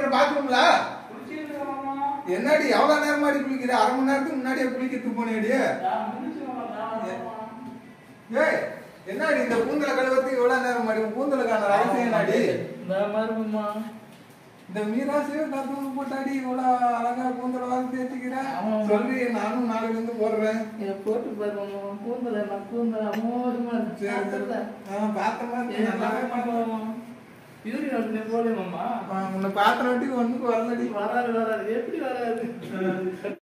அப்புறம் பாத்ரூம்ல குளிச்சிட்டு மாமா என்னடி எவ்வளவு நேரமாடி குளிக்கிற அரை மணி நேரத்துக்கு முன்னாடியே குளிக்கிறதுக்கு போனேடி நான் முடிச்சு மாமா நான் மாமா ஏய் என்னடி இந்த பூந்தலை கழுவத்துக்கு எவ்வளவு நேரம் மாடி உன் பூந்தலுக்கான ரகசியம் என்னடி இந்த மாதிரி மாமா இந்த மீராசையோ கத்தூர் போட்டாடி இவ்வளவு அழகா பூந்தலை வாங்கி தேய்ச்சிக்கிற ஆமா. சொல்லி நானும் நாளைக்கு வந்து போடுறேன் இதை போட்டு பாரு மாமா கூந்தல நான் கூந்தல அமோகமா இருக்கு சரி சரி பார்த்தல? ஆ பாத்திரமா ஏய், இருக்கு நல்லாவே மாமா, பாத்திரம் மாமா. யூரின் அப்படியே போடு மாமா உன்னை பாத்திரம் வட்டிக்கு ஒண்ணுக்கு வரலடி வராது வராது எப்படி வராது